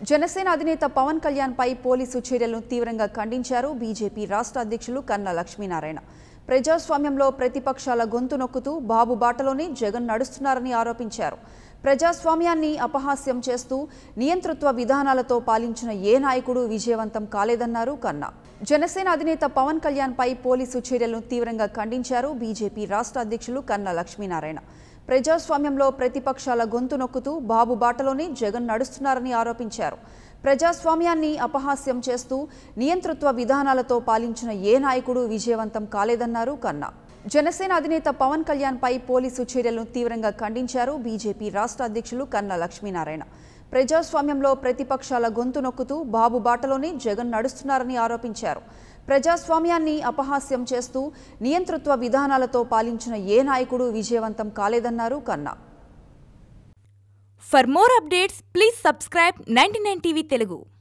జనసేన అధినేత పవన్ కళ్యాణ్ పై పోలీసు చర్యలను తీవ్రంగా ఖండించారు బీజేపీ రాష్ట్ర అధ్యక్షులు కన్నా లక్ష్మీనారాయణ ప్రజాస్వామ్యంలో ప్రతిపక్షాల గొంతు నొక్కుతూ బాబు బాటలోనే జగన్ నడుస్తున్నారని ఆరోపించారు ప్రజాస్వామ్యాన్ని అపహాస్యం చేస్తూ నియంతృత్వ విధానాలతో పాలించిన ఏ నాయకుడు విజయవంతం కాలేదన్నారు కన్నా జనసేన అధినేత పవన్ కళ్యాణ్ పై పోలీసు చర్యలను తీవ్రంగా ఖండించారు బీజేపీ రాష్ట్ర అధ్యక్షులు కన్నా లక్ష్మీనారాయణ ప్రజాస్వామ్యంలో ప్రతిపక్షాల గొంతు నొక్కుతూ బాబు బాటలోనే జగన్ నడుస్తున్నారని ఆరోపించారు ప్రజాస్వామ్యాన్ని అపహాస్యం చేస్తూ నియంతృత్వ విధానాలతో పాలించిన ఏ నాయకుడు విజయవంతం కాలేదన్నారు కన్నా జనసేన అధినేత పవన్ కళ్యాణ్ పై పోలీసు చర్యలను తీవ్రంగా ఖండించారు బీజేపీ రాష్ట్ర అధ్యక్షులు కన్నా లక్ష్మీనారాయణ ప్రజాస్వామ్యంలో ప్రతిపక్షాల గొంతు నొక్కుతూ బాబు బాటలోనే జగన్ నడుస్తున్నారని ఆరోపించారు ప్రజాస్వామ్యాన్ని అపహాస్యం చేస్తూ నియంతృత్వ విధానాలతో పాలించిన ఏ నాయకుడు విజయవంతం కాలేదన్నారు కన్నా For more updates, please subscribe 99 TV Telugu.